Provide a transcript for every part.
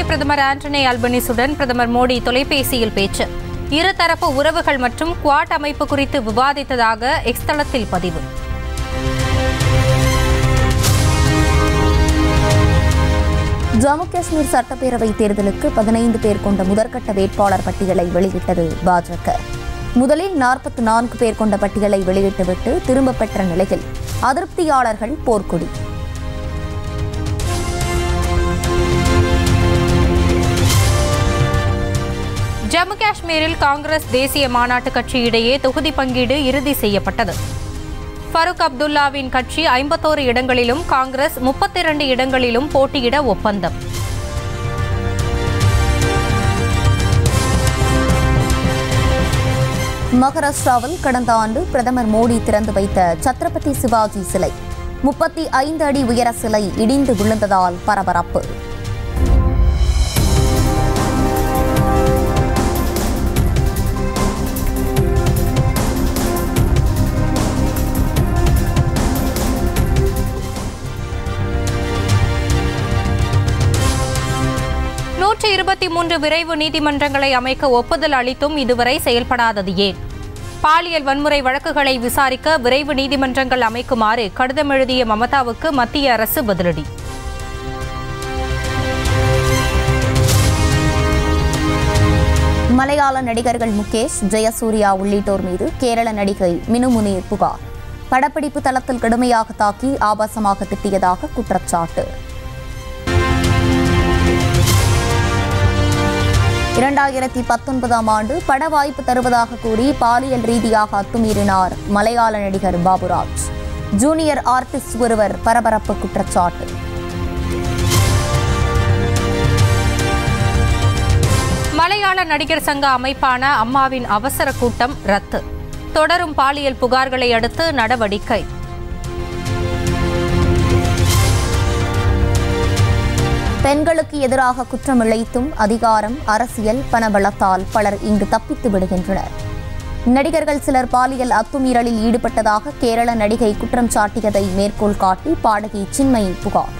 பிரதமர் ஆண்டனி அல்பனிசுடன் பிரதமர் மோடி தொலைபேசியில் பேச்சு இருதரப்பு உறவுகள் மற்றும் குவாட் அமைப்பு குறித்து விவாதித்ததாக எக்ஸ் தளத்தில் பதிவு ஜம்மு காஷ்மீர் சட்டப்பேரவை தேர்தலுக்கு பதினைந்து பேர் கொண்ட முதற்கட்ட வேட்பாளர் பட்டியலை வெளியிட்டது பாஜக முதலில் நாற்பத்தி நான்கு பேர் கொண்ட பட்டியலை வெளியிட்டுவிட்டு திரும்பப் பெற்ற நிலையில் அதிருப்தியாளர்கள் போர்க்கொடி ஜம்மு காஷ்மீரில் காங்கிரஸ் தேசிய மாநாட்டு கட்சி இடையே தொகுதி பங்கீடு இறுதி செய்யப்பட்டது ஃபருக் அப்துல்லாவின் கட்சி ஐம்பத்தோரு இடங்களிலும் காங்கிரஸ் முப்பத்தி இரண்டு இடங்களிலும் போட்டியிட ஒப்பந்தம் மகாராஷ்டிராவில் கடந்த ஆண்டு பிரதமர் மோடி திறந்து வைத்த சத்ரபதி சிவாஜி சிலை முப்பத்தி ஐந்து அடி உயர சிலை இடிந்து விழுந்ததால் பரபரப்பு நூற்றி இருபத்தி மூன்று விரைவு நீதிமன்றங்களை அமைக்க ஒப்புதல் அளித்தும் இதுவரை செயல்படாதது ஏன் பாலியல் வன்முறை வழக்குகளை விசாரிக்க விரைவு நீதிமன்றங்கள் அமைக்குமாறு கடிதம் எழுதிய மமதாவுக்கு மத்திய அரசு பதிலடி மலையாள நடிகர்கள் முகேஷ் ஜெயசூர்யா உள்ளிட்டோர் மீது கேரள நடிகை மினு முனீர் புகார் படப்பிடிப்பு தளத்தில் கடுமையாக தாக்கி ஆபாசமாக திட்டியதாக குற்றச்சாட்டு இரண்டாயிரத்தி பத்தொன்பதாம் ஆண்டு பட வாய்ப்பு தருவதாக கூறி பாலியல் ரீதியாக அத்துமீறினார் மலையாள நடிகர் பாபுராஜ் ஜூனியர் ஆர்டிஸ்ட் ஒருவர் பரபரப்பு குற்றச்சாட்டு மலையாள நடிகர் சங்க அமைப்பான அம்மாவின் அவசர கூட்டம் ரத்து தொடரும் பாலியல் புகார்களை அடுத்து நடவடிக்கை பெண்களுக்கு எதிராக குற்றம் இழைத்தும் அதிகாரம் அரசியல் பணபலத்தால் பலர் இங்கு தப்பித்து விடுகின்றனர் நடிகர்கள் சிலர் பாலியல் அத்துமீறலில் ஈடுபட்டதாக கேரள நடிகை குற்றம் சாட்டியதை மேற்கோள் காட்டி பாடகி சின்மயி புகார்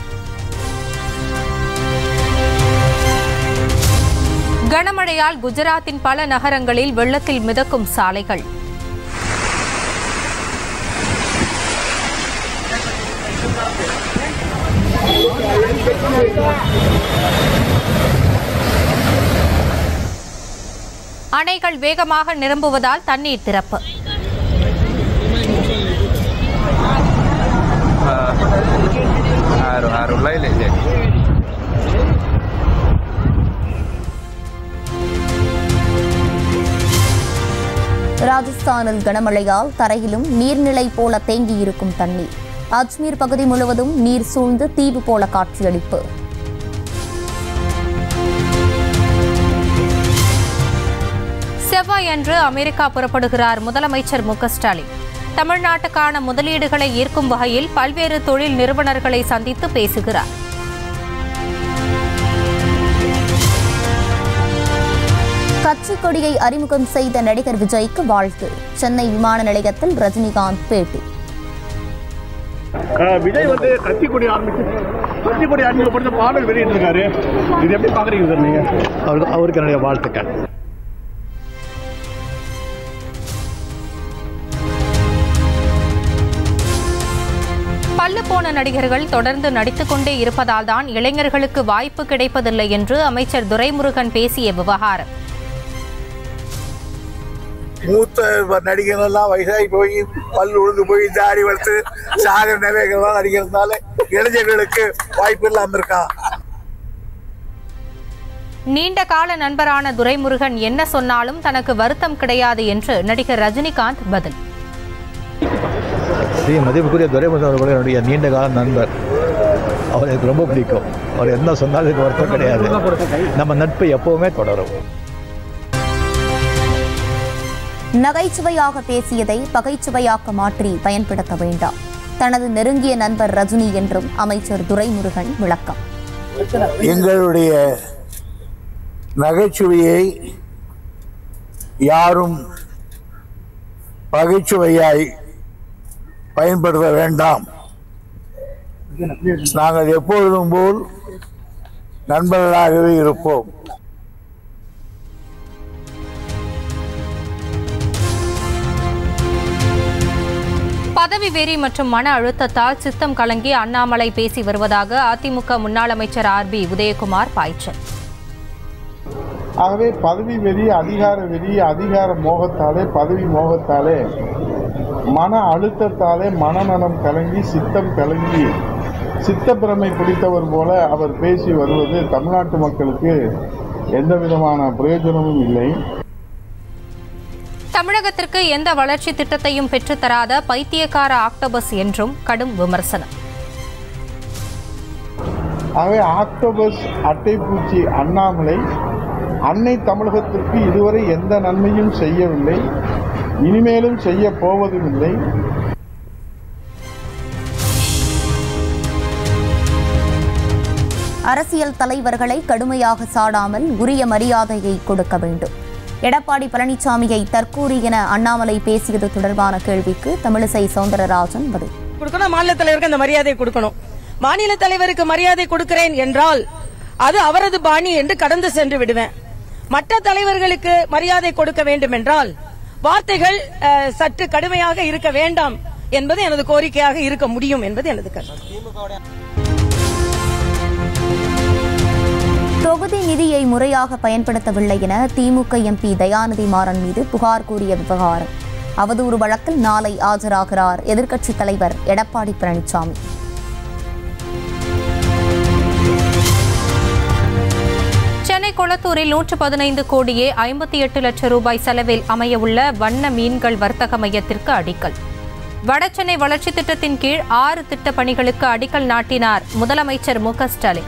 கனமழையால் குஜராத்தின் பல நகரங்களில் வெள்ளத்தில் மிதக்கும் சாலைகள் அணைகள் வேகமாக நிரம்புவதால் தண்ணீர் திறப்பு Haru haru lain je. ராஜஸ்தானில் கனமழையால் தரையிலும் நீர்நிலை போல தேங்கியிருக்கும் தண்ணீர் அஜ்மீர் பகுதி முழுவதும் நீர் சூழ்ந்து தீவு போல காட்சியளிப்பு செவ்வாயன்று அமெரிக்கா புறப்படுகிறார் முதலமைச்சர் மு க ஸ்டாலின் தமிழ்நாட்டுக்கான முதலீடுகளை ஈர்க்கும் வகையில் பல்வேறு தொழில் நிறுவனர்களை சந்தித்து பேசுகிறார் கட்சி கொடியை அறிமுகம் செய்த நடிகர் விஜய்க்கு வாழ்த்து சென்னை விமான நிலையத்தில் ரஜினிகாந்த் பேட்டி அஹ் விஜய் வந்து கட்சி கொடி ஆரம்பிச்சு கட்சி கொடி அறிமுகப்படுத்த பாடல் வெளியிட்டிருக்காரு இது எப்படி பாக்குறீங்க சார் நீங்க அவருக்கு அவருக்கு என்னுடைய வாழ்த்துக்கள் பல்லு போன நடிகர்கள் தொடர்ந்து நடித்துக் கொண்டே இருப்பதால் தான் இளைஞர்களுக்கு வாய்ப்பு கிடைப்பதில்லை என்று அமைச்சர் துரைமுருகன் பேசிய விவகாரம் மூத்த நடிகர்கள் எல்லாம் வயசாகி போய் பல் உழுந்து போய் தாடி வளர்த்து சாகர நிலைகள்லாம் நடிக்கிறதுனால இளைஞர்களுக்கு வாய்ப்பு இல்லாம இருக்கா நீண்ட கால நண்பரான துரைமுருகன் என்ன சொன்னாலும் தனக்கு வருத்தம் கிடையாது என்று நடிகர் ரஜினிகாந்த் பதில் ஸ்ரீ மதிப்புக்குரிய துரைமுருகன் அவர்கள் என்னுடைய நீண்ட கால நண்பர் அவர் எனக்கு ரொம்ப பிடிக்கும் அவர் என்ன சொன்னாலும் எனக்கு வருத்தம் கிடையாது நம்ம நட்பு எப்பவுமே தொடரும் நகைச்சுவையாக பேசியதை பகைச்சுவையாக்க மாற்றி பயன்படுத்த வேண்டாம் தனது நெருங்கிய நண்பர் ரஜினி என்றும் அமைச்சர் துரைமுருகன் விளக்கம் எங்களுடைய நகைச்சுவையை யாரும் பகைச்சுவையாய் பயன்படுத்த வேண்டாம் நாங்கள் எப்பொழுதும் போல் நண்பர்களாகவே இருப்போம் பதவி வெறி மற்றும் மன அழுத்தத்தால் சித்தம் கலங்கி அண்ணாமலை பேசி வருவதாக அதிமுக முன்னாள் அமைச்சர் ஆர் பி உதயகுமார் பாய்ச்சல் ஆகவே பதவி வெறி அதிகார வெறி அதிகார மோகத்தாலே பதவி மோகத்தாலே மன அழுத்தத்தாலே மனநலம் கலங்கி சித்தம் கலங்கி சித்தப்பிரமை பிடித்தவர் போல அவர் பேசி வருவது தமிழ்நாட்டு மக்களுக்கு எந்த விதமான பிரயோஜனமும் இல்லை தமிழகத்திற்கு எந்த வளர்ச்சி திட்டத்தையும் பெற்றுத்தராத பைத்தியக்கார ஆக்டோபஸ் என்றும் கடும் விமர்சனம் ஆகவே ஆக்டோபஸ் அட்டைப்பூச்சி அண்ணாமலை அன்னை தமிழகத்திற்கு இதுவரை எந்த நன்மையும் செய்யவில்லை இனிமேலும் செய்ய போவதும் இல்லை அரசியல் தலைவர்களை கடுமையாக சாடாமல் உரிய மரியாதையை கொடுக்க வேண்டும் எடப்பாடி பழனிசாமியை தற்கூரி என அண்ணாமலை பேசியது தொடர்பான கேள்விக்கு தமிழிசை சவுந்தரராஜன் பதில் கொடுக்கணும் மாநில தலைவருக்கு அந்த மரியாதை கொடுக்கணும் மாநில தலைவருக்கு மரியாதை கொடுக்கிறேன் என்றால் அது அவரது பாணி என்று கடந்து சென்று விடுவேன் மற்ற தலைவர்களுக்கு மரியாதை கொடுக்க வேண்டும் என்றால் வார்த்தைகள் அஹ், சற்று கடுமையாக இருக்க வேண்டாம் என்பது எனது கோரிக்கையாக இருக்க முடியும் என்பது எனது கருத்து தொகுதி நிதியை முறையாக பயன்படுத்தவில்லை என திமுக எம்பி தயாநிதி மாறன் மீது புகார் கூறிய விவகாரம் அவதூறு வழக்கில் நாளை ஆஜராகிறார் எதிர்க்கட்சித் தலைவர் எடப்பாடி பழனிசாமி சென்னை கொளத்தூரில் நூற்று பதினைந்து கோடியே ஐம்பத்தி எட்டு லட்சம் ரூபாய் செலவில் அமையவுள்ள வண்ண மீன்கள் வர்த்தக மையத்திற்கு அடிக்கல் வடசென்னை வளர்ச்சி திட்டத்தின் கீழ் ஆறு திட்டப் பணிகளுக்கு அடிக்கல் நாட்டினார் முதலமைச்சர் மு க ஸ்டாலின்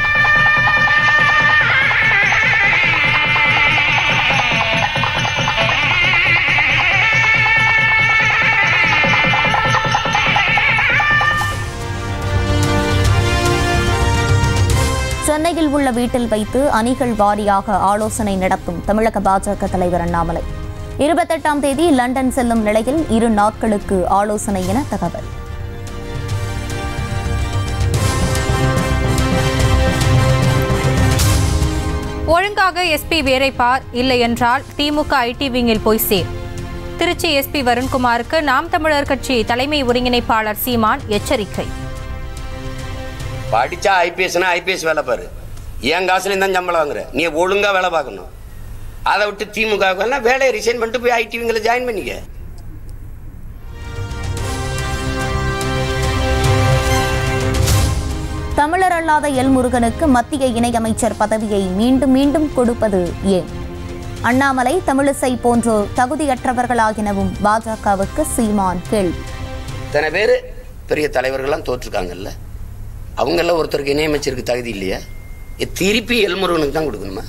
சென்னையில் உள்ள வீட்டில் வைத்து அணிகள் வாரியாக ஆலோசனை நடத்தும் தமிழக பாஜக தலைவர் அண்ணாமலை இருபத்தெட்டாம் தேதி லண்டன் செல்லும் நிலையில் இரு நாட்களுக்கு ஆலோசனை என தகவல் ஒழுங்காக எஸ்பி வேரை பார் இல்லை என்றால் திமுக ஐடி விங்கில் போய் சேர் திருச்சி எஸ்பி வருண்குமாருக்கு நாம் தமிழர் கட்சி தலைமை ஒருங்கிணைப்பாளர் சீமான் எச்சரிக்கை படிச்சா ஐபிஎஸ்னா ஐபிஎஸ் வேலை பாரு என் காசுலேயும் தான் சம்பளம் வாங்குற நீ ஒழுங்கா வேலை பார்க்கணும் அதை விட்டு திமுக வேலையை ரிசைன் பண்ணிட்டு போய் ஐடிவிங்களை ஜாயின் பண்ணிக்க தமிழர் அல்லாத எல் முருகனுக்கு மத்திய இணையமைச்சர் பதவியை மீண்டும் மீண்டும் கொடுப்பது ஏன் அண்ணாமலை தமிழிசை போன்றோர் தகுதியற்றவர்களா எனவும் பாஜகவுக்கு சீமான் கேள்வி இத்தனை பேர் பெரிய தலைவர்கள்லாம் தோற்றுருக்காங்கல்ல அவங்கள ஒருத்தருக்கு இணையமைச்சருக்கு தகுதி இல்லையா இது திருப்பி எல்முருகனுக்கு தான் கொடுக்கணுமா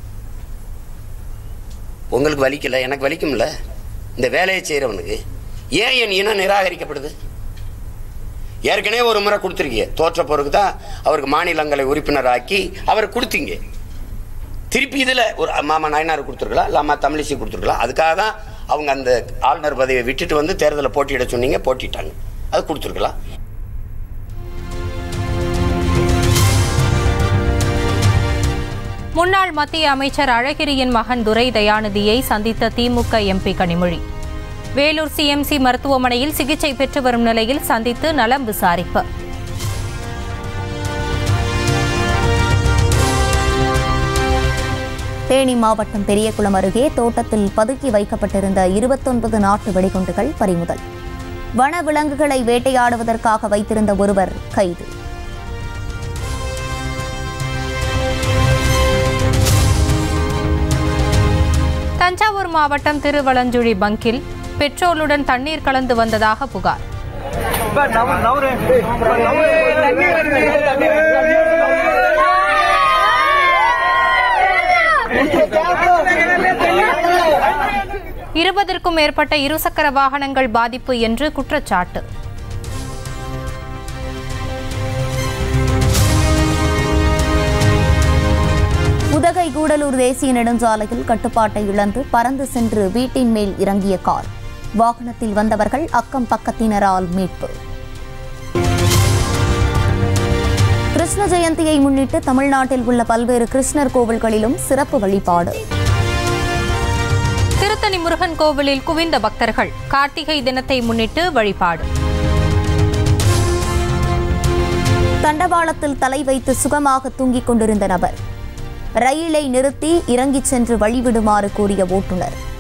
உங்களுக்கு வலிக்கல எனக்கு வலிக்கும்ல இந்த வேலையை செய்கிறவனுக்கு ஏன் என் இனம் நிராகரிக்கப்படுது ஏற்கனவே ஒரு முறை கொடுத்துருக்கீங்க தோற்ற பிறகு தான் அவருக்கு மாநிலங்களை உறுப்பினராக்கி அவர் கொடுத்தீங்க திருப்பி இதில் ஒரு மாமா நாயனார் கொடுத்துருக்கலாம் இல்லை அம்மா தமிழிசை கொடுத்துருக்கலாம் அதுக்காக தான் அவங்க அந்த ஆளுநர் பதவியை விட்டுட்டு வந்து தேர்தலில் போட்டியிட சொன்னீங்க போட்டிட்டாங்க அது கொடுத்துருக்கலாம் முன்னாள் மத்திய அமைச்சர் அழகிரியின் மகன் துரை தயாநிதியை சந்தித்த திமுக எம்பி கனிமொழி வேலூர் சிஎம்சி மருத்துவமனையில் சிகிச்சை பெற்று வரும் நிலையில் சந்தித்து நலம் விசாரிப்பு தேனி மாவட்டம் பெரியகுளம் அருகே தோட்டத்தில் பதுக்கி வைக்கப்பட்டிருந்த இருபத்தொன்பது நாட்டு வெடிகுண்டுகள் பறிமுதல் வன விலங்குகளை வேட்டையாடுவதற்காக வைத்திருந்த ஒருவர் கைது தஞ்சாவூர் மாவட்டம் திருவலஞ்சுழி பங்கில் பெட்ரோலுடன் தண்ணீர் கலந்து வந்ததாக புகார் இருபதற்கும் மேற்பட்ட இருசக்கர வாகனங்கள் பாதிப்பு என்று குற்றச்சாட்டு உதகை கூடலூர் தேசிய நெடுஞ்சாலையில் கட்டுப்பாட்டை இழந்து பறந்து சென்று வீட்டின் மேல் இறங்கிய கார் வாகனத்தில் வந்தவர்கள் அக்கம் பக்கத்தினரால் மீட்பு கிருஷ்ண ஜெயந்தியை முன்னிட்டு தமிழ்நாட்டில் உள்ள பல்வேறு கிருஷ்ணர் கோவில்களிலும் சிறப்பு வழிபாடு திருத்தணி முருகன் கோவிலில் குவிந்த பக்தர்கள் கார்த்திகை தினத்தை முன்னிட்டு வழிபாடு தண்டவாளத்தில் தலை வைத்து சுகமாக தூங்கிக் கொண்டிருந்த நபர் ரயிலை நிறுத்தி இறங்கிச் சென்று வழிவிடுமாறு கூறிய ஓட்டுநர்